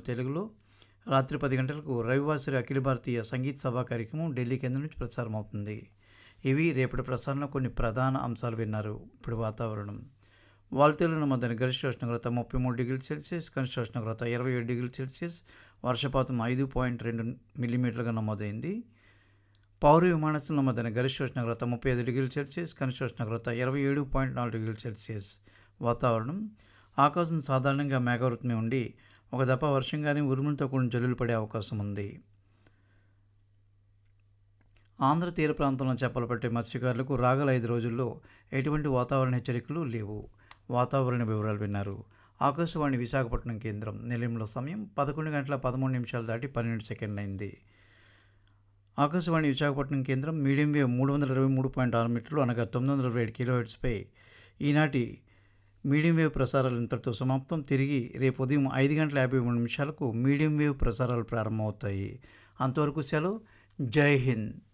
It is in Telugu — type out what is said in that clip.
తెలుగులో రాత్రి పది గంటలకు రవివాసరి అఖిల భారతీయ సంగీత సభా కార్యక్రమం ఢిల్లీ కేంద్రం నుంచి ప్రసారం అవుతుంది ఇవి రేపటి ప్రసారంలో కొన్ని ప్రధాన అంశాలు విన్నారు ఇప్పుడు వాతావరణం వాల్తేలు నమోదైన గరిష్ట ఉష్ణోగ్రత ముప్పై మూడు డిగ్రీల సెల్సియస్ కనిష్ట ఉష్ణోగ్రత ఇరవై ఏడు డిగ్రీల సెల్సియస్ వర్షపాతం ఐదు పాయింట్ రెండు మిల్లీమీటర్లుగా నమోదైంది పౌర విమానాశ్రయం నమోదైన గరిష్ట ఉష్ణోగ్రత ముప్పై ఐదు డిగ్రీల సెల్సియస్ కనిష్ట ఉష్ణోగ్రత ఇరవై ఏడు పాయింట్ నాలుగు డిగ్రీల సెల్సియస్ వాతావరణం ఆకాశం సాధారణంగా మేఘవృతమే ఉండి ఒక దప్ప వర్షం కానీ ఉరుములతో కూడిన జల్లులు పడే అవకాశం ఉంది ఆంధ్ర తీర ప్రాంతంలో చేపలు పట్టే మత్స్యకారులకు రాగల ఐదు రోజుల్లో ఎటువంటి వాతావరణ హెచ్చరికలు లేవు వాతావరణ వివరాలు విన్నారు ఆకాశవాణి విశాఖపట్నం కేంద్రం నిలయంలో సమయం పదకొండు గంటల పదమూడు నిమిషాలు దాటి పన్నెండు సెకండ్లు అయింది ఆకాశవాణి విశాఖపట్నం కేంద్రం మీడియం వేవ్ మూడు వందల ఇరవై మూడు పాయింట్ ఆరు మీటర్లు అనగా తొమ్మిది వందల ఇరవై ఏడు కిలో హెడ్స్పై ఈనాటి మీడియం వేవ్ ప్రసారాలు ఇంతటితో సమాప్తం తిరిగి రేపు ఉదయం ఐదు గంటల యాభై మూడు నిమిషాలకు మీడియం వేవ్ ప్రసారాలు ప్రారంభమవుతాయి అంతవరకు సెలవు జై హింద్